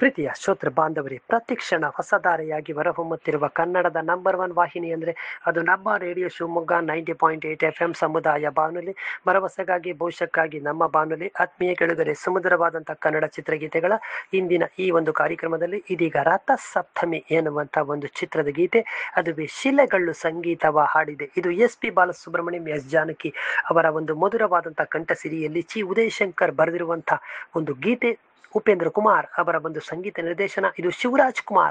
ಪ್ರೀತಿಯ ಶ್ರೋತೃ ಬಾಂಧವರೇ ಪ್ರತಿಕ್ಷಣ ಹೊಸದಾರೆಯಾಗಿ ಹೊರಹೊಮ್ಮುತ್ತಿರುವ ಕನ್ನಡದ ನಂಬರ್ ಒನ್ ವಾಹಿನಿ ಅಂದರೆ ಅದು ನಮ್ಮ radio Shivamogga ninety point eight F M ಸಮುದಾಯ ಬಾನುಲಿ ಭರವಸೆಗಾಗಿ ಭವಿಷ್ಯಕ್ಕಾಗಿ ನಮ್ಮ ಬಾನುಲಿ ಆತ್ಮೀಯ ಕೆಳಗರೆ ಸುಮಧುರವಾದಂಥ ಕನ್ನಡ ಚಿತ್ರಗೀತೆಗಳ ಇಂದಿನ ಈ ಒಂದು ಕಾರ್ಯಕ್ರಮದಲ್ಲಿ ಇದೀಗ ರಥ ಸಪ್ತಮಿ ಎನ್ನುವಂಥ ಒಂದು ಚಿತ್ರದ ಗೀತೆ ಅದುವೇ ಶಿಲೆಗಳು ಸಂಗೀತವ ಹಾಡಿದೆ ಇದು S P Balasubrahmanyam S Janaki ಅವರ ಒಂದು ಮಧುರವಾದಂಥ ಕಂಠಸಿರಿಯಲ್ಲಿ ಚಿ ಉದಯಶಂಕರ್ ಬರೆದಿರುವಂಥ ಒಂದು ಗೀತೆ ಉಪೇಂದ್ರ ಕುಮಾರ್ ಅವರ ಒಂದು ಸಂಗೀತ ನಿರ್ದೇಶನ ಇದು ಶಿವರಾಜ್ ಕುಮಾರ್